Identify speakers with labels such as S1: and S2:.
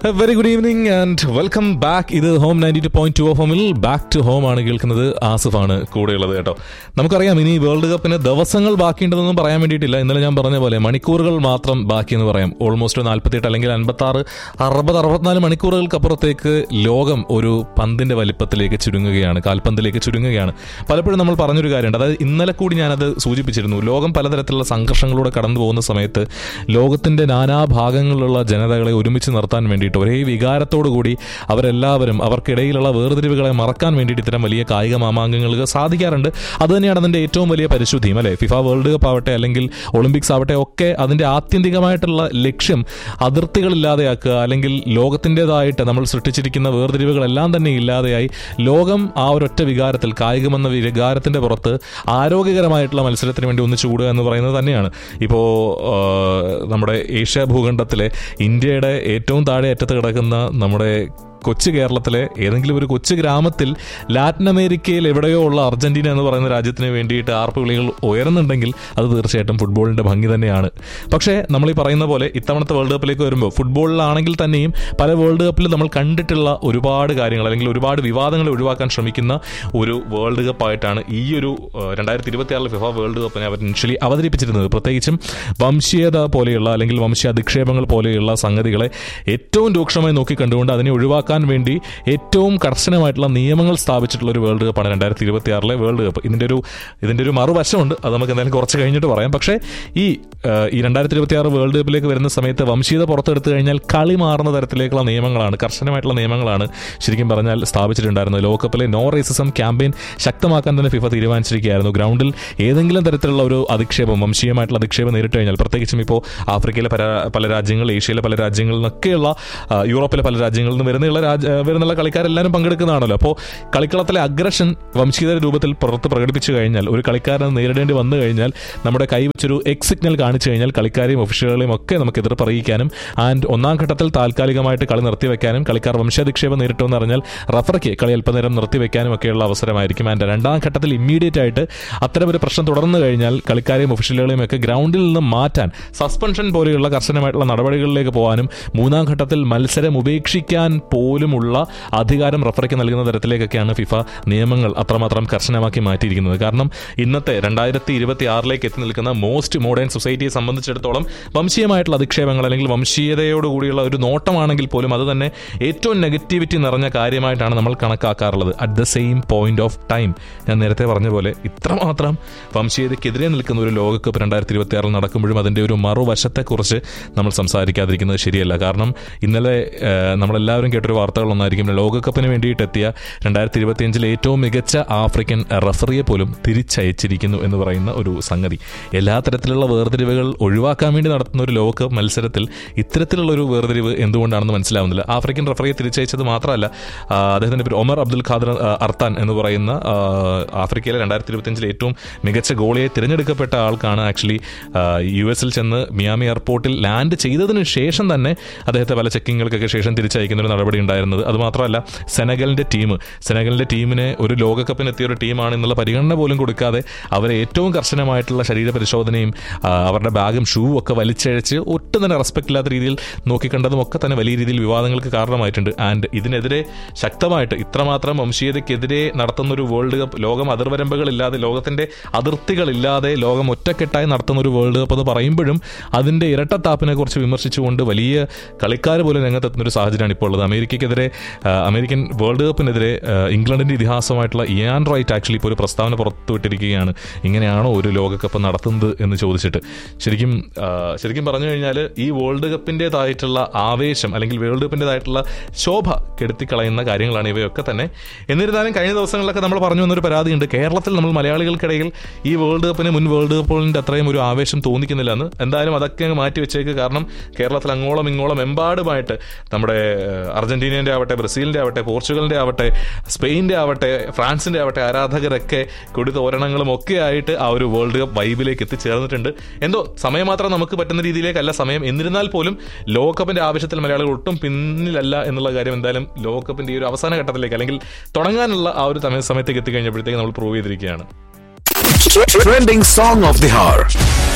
S1: Very good evening and welcome back ഇത് home ninety two point two of ഹോമിൽ back to home ആണ് കേൾക്കുന്നത് ആസിഫാണ് കൂടെയുള്ളത് കേട്ടോ നമുക്കറിയാം ഇനി വേൾഡ് കപ്പിന് ദിവസങ്ങൾ ബാക്കിയുണ്ടെന്നൊന്നും പറയാൻ വേണ്ടിയിട്ടില്ല ഇന്നലെ ഞാൻ പറഞ്ഞ പോലെ മണിക്കൂറുകൾ മാത്രം ബാക്കിയെന്ന് പറയാം ഓൾമോസ്റ്റ് നാൽപ്പത്തിയെട്ട് അല്ലെങ്കിൽ അൻപത്തി ആറ് അറുപത് അറുപത്തിനാല് മണിക്കൂറുകൾക്കപ്പുറത്തേക്ക് ലോകം ഒരു പന്തിന്റെ വലിപ്പത്തിലേക്ക് ചുരുങ്ങുകയാണ് കാൽപന്തിലേക്ക് ചുരുങ്ങുകയാണ് പലപ്പോഴും നമ്മൾ പറഞ്ഞൊരു കാര്യമുണ്ട് അതായത് ഇന്നലെ കൂടി ഞാനത് സൂചിപ്പിച്ചിരുന്നു ലോകം പലതരത്തിലുള്ള സംഘർഷങ്ങളിലൂടെ കടന്നു പോകുന്ന സമയത്ത് ലോകത്തിന്റെ നാനാഭാഗങ്ങളിലുള്ള ജനതകളെ ഒരുമിച്ച് നിർത്താൻ വേണ്ടിയിട്ട് ഒരേ വികാരത്തോടു കൂടി അവരെല്ലാവരും അവർക്കിടയിലുള്ള വേർതിരിവുകളെ മറക്കാൻ വേണ്ടിയിട്ട് ഇത്തരം വലിയ കായിക മാമാങ്കങ്ങൾക്ക് സാധിക്കാറുണ്ട് അത് തന്നെയാണ് അതിന്റെ ഏറ്റവും വലിയ പരിശുദ്ധിയും അല്ലെ ഫിഫ വേൾഡ് കപ്പ് ആവട്ടെ അല്ലെങ്കിൽ ഒളിമ്പിക്സ് ആവട്ടെ ഒക്കെ അതിന്റെ ആത്യന്തികമായിട്ടുള്ള ലക്ഷ്യം അതിർത്തികളില്ലാതെയാക്കുക അല്ലെങ്കിൽ ലോകത്തിൻ്റെതായിട്ട് നമ്മൾ സൃഷ്ടിച്ചിരിക്കുന്ന വേർതിരിവുകളെല്ലാം തന്നെ ഇല്ലാതെയായി ലോകം ആ ഒരൊറ്റ വികാരത്തിൽ കായികമെന്ന വികാരത്തിന്റെ പുറത്ത് ആരോഗ്യകരമായിട്ടുള്ള മത്സരത്തിന് വേണ്ടി ഒന്നിച്ചു കൂടുക എന്ന് പറയുന്നത് തന്നെയാണ് ഇപ്പോൾ നമ്മുടെ ഏഷ്യ ഭൂഖണ്ഡത്തിലെ ഇന്ത്യയുടെ ഏറ്റവും താഴെ അറ്റത്ത് കിടക്കുന്ന നമ്മുടെ കൊച്ചു കേരളത്തിലെ ഏതെങ്കിലും ഒരു കൊച്ചു ഗ്രാമത്തിൽ ലാറ്റിൻ അമേരിക്കയിൽ എവിടെയോ ഉള്ള അർജന്റീന എന്ന് പറയുന്ന രാജ്യത്തിന് വേണ്ടിയിട്ട് ആർപ്പുവിളികൾ ഉയരുന്നുണ്ടെങ്കിൽ അത് തീർച്ചയായിട്ടും ഫുട്ബോളിന്റെ ഭംഗി തന്നെയാണ് പക്ഷേ നമ്മൾ ഈ പറയുന്ന പോലെ ഇത്തവണത്തെ വേൾഡ് കപ്പിലേക്ക് വരുമ്പോൾ ഫുട്ബോളിലാണെങ്കിൽ തന്നെയും പല വേൾഡ് കപ്പിൽ നമ്മൾ കണ്ടിട്ടുള്ള ഒരുപാട് കാര്യങ്ങൾ അല്ലെങ്കിൽ ഒരുപാട് വിവാദങ്ങൾ ഒഴിവാക്കാൻ ശ്രമിക്കുന്ന ഒരു വേൾഡ് കപ്പായിട്ടാണ് ഈ ഒരു രണ്ടായിരത്തി ഇരുപത്തി ആറിലെ ഫിഫ വേൾഡ് കപ്പിനെ അവർ ഇനിഷ്യലി അവതരിപ്പിച്ചിരുന്നത് പ്രത്യേകിച്ചും വംശീയത പോലെയുള്ള അല്ലെങ്കിൽ വംശീയ അധിക്ഷേപങ്ങൾ പോലെയുള്ള സംഗതികളെ ഏറ്റവും രൂക്ഷമായി നോക്കി കണ്ടുകൊണ്ട് അതിനെ ഒഴിവാക്കാൻ വേണ്ടി ഏറ്റവും കർശനമായിട്ടുള്ള നിയമങ്ങൾ സ്ഥാപിച്ചിട്ടുള്ള ഒരു വേൾഡ് കപ്പാണ് രണ്ടായിരത്തി ഇരുപത്തി ആറിലെ വേൾഡ് കപ്പ് ഇതിന്റെ ഒരു ഇതിന്റെ ഒരു മറുവശമുണ്ട് അത് നമുക്ക് എന്തായാലും കുറച്ച് കഴിഞ്ഞിട്ട് പറയാം പക്ഷേ ഈ ഈ രണ്ടായിരത്തി ഇരുപത്തി ആറ് വേൾഡ് കപ്പിലേക്ക് വരുന്ന സമയത്ത് വംശീയത പുറത്തെടുത്തു കഴിഞ്ഞാൽ കളി മാറുന്ന തരത്തിലേക്കുള്ള നിയമങ്ങളാണ് കർശനമായിട്ടുള്ള നിയമങ്ങളാണ് ശരിക്കും പറഞ്ഞാൽ സ്ഥാപിച്ചിട്ടുണ്ടായിരുന്നത് ലോകകപ്പിലെ നോ റേസിസം ക്യാമ്പയിൻ ശക്തമാക്കാൻ തന്നെ ഫിഫ തീരുമാനിച്ചിരിക്കുകയായിരുന്നു ഗ്രൗണ്ടിൽ ഏതെങ്കിലും തരത്തിലുള്ള ഒരു അധിക്ഷേപം വംശീയമായിട്ടുള്ള അധിക്ഷേപം നേരിട്ട് കഴിഞ്ഞാൽ പ്രത്യേകിച്ചും ഇപ്പോൾ ആഫ്രിക്കയിലെ പല പല രാജ്യങ്ങൾ ഏഷ്യയിലെ പല രാജ്യങ്ങളിൽ നിന്നൊക്കെയുള്ള യൂറോപ്പിലെ പല രാജ്യങ്ങളിൽ നിന്ന് വരുന്ന രാജ വരുന്നുള്ള കളിക്കാരെല്ലാവരും പങ്കെടുക്കുന്നതാണല്ലോ അപ്പോൾ കളിക്കളത്തിലെ അഗ്രഷൻ വംശീയത രൂപത്തിൽ പുറത്ത് പ്രകടിപ്പിച്ചു കഴിഞ്ഞാൽ ഒരു കളിക്കാരനെ നേരിടേണ്ടി വന്നു കഴിഞ്ഞാൽ നമ്മുടെ കൈവച്ചൊരു എക്സ് സിഗ്നൽ കാണിച്ചു കഴിഞ്ഞാൽ കളിക്കാരെയും ഒഫീഷ്യലുകളെയും ഒക്കെ നമുക്ക് എതിർ പറയിക്കാനും ആൻഡ് ഒന്നാം ഘട്ടത്തിൽ താൽക്കാലികമായിട്ട് കളി നിർത്തിവെക്കാനും കളിക്കാർ വംശാധിക്ഷേപം നേരിട്ടു എന്ന് പറഞ്ഞാൽ റഫറിക്ക് കളി അല്പനേരം നിർത്തിവെക്കാനും ഒക്കെയുള്ള അവസരമായിരിക്കും ആൻഡ് രണ്ടാം ഘട്ടത്തിൽ ഇമ്മീഡിയറ്റ് ആയിട്ട് അത്തരമൊരു പ്രശ്നം തുടർന്നു കഴിഞ്ഞാൽ കളിക്കാരെയും ഒഫീഷ്യലുകളെയും ഒക്കെ ഗ്രൗണ്ടിൽ നിന്ന് മാറ്റാൻ സസ്പെൻഷൻ പോലെയുള്ള കർശനമായിട്ടുള്ള നടപടികളിലേക്ക് പോകാനും മൂന്നാം ഘട്ടത്തിൽ മത്സരം ഉപേക്ഷിക്കാൻ പോലുമുള്ള അധികാരം റഫറിക്ക് നൽകുന്ന തരത്തിലേക്കൊക്കെയാണ് ഫിഫ നിയമങ്ങൾ അത്രമാത്രം കർശനമാക്കി മാറ്റിയിരിക്കുന്നത് കാരണം ഇന്നത്തെ രണ്ടായിരത്തി ഇരുപത്തി ആറിലേക്ക് എത്തി നിൽക്കുന്ന മോസ്റ്റ് മോഡേൺ സൊസൈറ്റിയെ സംബന്ധിച്ചിടത്തോളം വംശീയമായിട്ടുള്ള അധിക്ഷേപങ്ങൾ അല്ലെങ്കിൽ വംശീയതയോടുകൂടിയുള്ള ഒരു നോട്ടമാണെങ്കിൽ പോലും അത് തന്നെ ഏറ്റവും നെഗറ്റിവിറ്റി നിറഞ്ഞ കാര്യമായിട്ടാണ് നമ്മൾ കണക്കാക്കാറുള്ളത് at the same point of time ഞാൻ നേരത്തെ പറഞ്ഞ പോലെ ഇത്രമാത്രം വംശീയതയ്ക്കെതിരെ നിൽക്കുന്ന ഒരു ലോകകപ്പ് രണ്ടായിരത്തി ഇരുപത്തി ആറിൽ നടക്കുമ്പോഴും അതിൻ്റെ ഒരു മറുവശത്തെക്കുറിച്ച് നമ്മൾ സംസാരിക്കാതിരിക്കുന്നത് ശരിയല്ല കാരണം ഇന്നലെ നമ്മളെല്ലാവരും കേട്ടൊരു വാർത്തകളൊന്നായിരിക്കും ലോകകപ്പിന് വേണ്ടിയിട്ട് എത്തിയ രണ്ടായിരത്തി ഇരുപത്തിയഞ്ചിലെ ഏറ്റവും മികച്ച ആഫ്രിക്കൻ റഫറിയെ പോലും തിരിച്ചയച്ചിരിക്കുന്നു എന്ന് പറയുന്ന ഒരു സംഗതി എല്ലാ തരത്തിലുള്ള വേർതിരിവുകൾ ഒഴിവാക്കാൻ വേണ്ടി നടത്തുന്ന ഒരു ലോകകപ്പ് മത്സരത്തിൽ ഇത്തരത്തിലുള്ള ഒരു വേർതിരിവ് എന്തുകൊണ്ടാണെന്ന് മനസ്സിലാവുന്നില്ല ആഫ്രിക്കൻ റഫറിയെ തിരിച്ചയച്ചത് മാത്രമല്ല അദ്ദേഹത്തിന്റെ പേര് ഒമർ അബ്ദുൽ ഖാദർ അർത്താൻ എന്ന് പറയുന്ന ആഫ്രിക്കയിലെ രണ്ടായിരത്തി ഇരുപത്തിയഞ്ചിലെ ഏറ്റവും മികച്ച ഗോളിയെ തിരഞ്ഞെടുക്കപ്പെട്ട ആൾക്കാണ് ആക്ച്വലി യു എസിൽ ചെന്ന് മിയാമി എയർപോർട്ടിൽ ലാൻഡ് ചെയ്തതിന് ശേഷം തന്നെ അദ്ദേഹത്തെ പല ചെക്കിങ്ങുകൾക്കൊക്കെ ശേഷം തിരിച്ചയക്കുന്ന ഒരു നടപടി ഉണ്ടായിരുന്നത് അതുമാത്രമല്ല സെനഗലിന്റെ ടീം സെനഗലിന്റെ ടീമിനെ ഒരു ലോകകപ്പിന് എത്തിയ ഒരു ടീമാണ് എന്നുള്ള പരിഗണന പോലും കൊടുക്കാതെ അവരെ ഏറ്റവും കർശനമായിട്ടുള്ള ശരീര പരിശോധനയും അവരുടെ ബാഗും ഷൂവും ഒക്കെ വലിച്ചഴച്ച് ഒട്ടും തന്നെ റെസ്പെക്ട് ഇല്ലാത്ത രീതിയിൽ നോക്കിക്കണ്ടതും ഒക്കെ തന്നെ വലിയ രീതിയിൽ വിവാദങ്ങൾക്ക് കാരണമായിട്ടുണ്ട് ആൻഡ് ഇതിനെതിരെ ശക്തമായിട്ട് ഇത്രമാത്രം വംശീയതയ്ക്കെതിരെ നടത്തുന്ന ഒരു വേൾഡ് കപ്പ് ലോകം അതിർവരമ്പുകളില്ലാതെ ലോകത്തിന്റെ അതിർത്തികളില്ലാതെ ലോകം ഒറ്റക്കെട്ടായി നടത്തുന്ന ഒരു വേൾഡ് കപ്പ് എന്ന് പറയുമ്പോഴും അതിന്റെ ഇരട്ടത്താപ്പിനെ കുറിച്ച് വിമർശിച്ചുകൊണ്ട് വലിയ കളിക്കാർ പോലും രംഗത്തെത്തുന്ന ഒരു സാഹചര്യമാണ് ഇപ്പോൾ ഉള്ളത് അമേരിക്കയ്ക്കെതിരെ അമേരിക്കൻ വേൾഡ് കപ്പിനെതിരെ ഇംഗ്ലണ്ടിന്റെ ഇതിഹാസമായിട്ടുള്ള ഇയാൻ റൈറ്റ് ആക്ച്വലി ഇപ്പോൾ ഒരു പ്രസ്താവന പുറത്തുവിട്ടിരിക്കുകയാണ് ഇങ്ങനെയാണോ ഒരു ലോകകപ്പ് നടത്തുന്നത് എന്ന് ചോദിച്ചിട്ട് ശരിക്കും ശരിക്കും പറഞ്ഞു കഴിഞ്ഞാൽ ഈ വേൾഡ് കപ്പിൻ്റെതായിട്ടുള്ള ആവേശം അല്ലെങ്കിൽ വേൾഡ് കപ്പിൻ്റെതായിട്ടുള്ള ശോഭ കെടുത്തിക്കളയുന്ന കാര്യങ്ങളാണ് ഇവയൊക്കെ തന്നെ എന്നിരുന്നാലും കഴിഞ്ഞ ദിവസങ്ങളിലൊക്കെ നമ്മൾ പറഞ്ഞു വന്നൊരു പരാതിയുണ്ട് കേരളത്തിൽ നമ്മൾ മലയാളികൾക്കിടയിൽ ഈ വേൾഡ് കപ്പിന് മുൻ വേൾഡ് കപ്പുകളിൻ്റെ അത്രയും ഒരു ആവേശം തോന്നിക്കുന്നില്ല എന്ന് എന്തായാലും അതൊക്കെ അങ്ങ് മാറ്റി വെച്ചേക്ക് കാരണം കേരളത്തിൽ അങ്ങോളം ഇങ്ങോളം എമ്പാടുമായിട്ട് നമ്മുടെ അർജന്റീനയുടെ ആവട്ടെ ബ്രസീലിൻ്റെ ആവട്ടെ പോർച്ചുഗലിൻ്റെ ആവട്ടെ സ്പെയിൻ്റെ ആവട്ടെ ഫ്രാൻസിൻ്റെ ആവട്ടെ ആരാധകരൊക്കെ കൊടി തോരണങ്ങളും ഒക്കെ ആയിട്ട് ആ ഒരു വേൾഡ് കപ്പ് വൈബിലേക്ക് എത്തിച്ചേർന്നിട്ടുണ്ട് എന്തോ സമയം മാത്രം നമുക്ക് പറ്റുന്ന രീതിയിലേക്കല്ല സമയം എന്നിരുന്നാൽ പോലും ലോകകപ്പിന്റെ ആവശ്യത്തിൽ മലയാളികൾ ഒട്ടും പിന്നിലല്ല എന്നുള്ള കാര്യം എന്തായാലും ലോകകപ്പിന്റെ ഈ ഒരു അവസാന ഘട്ടത്തിലേക്ക് അല്ലെങ്കിൽ തുടങ്ങാനുള്ള ആ ഒരു സമയത്തേക്ക് എത്തിക്കഴിഞ്ഞപ്പോഴത്തേക്ക് നമ്മൾ പ്രൂവ് ചെയ്തിരിക്കുകയാണ്
S2: Trending song of the hour.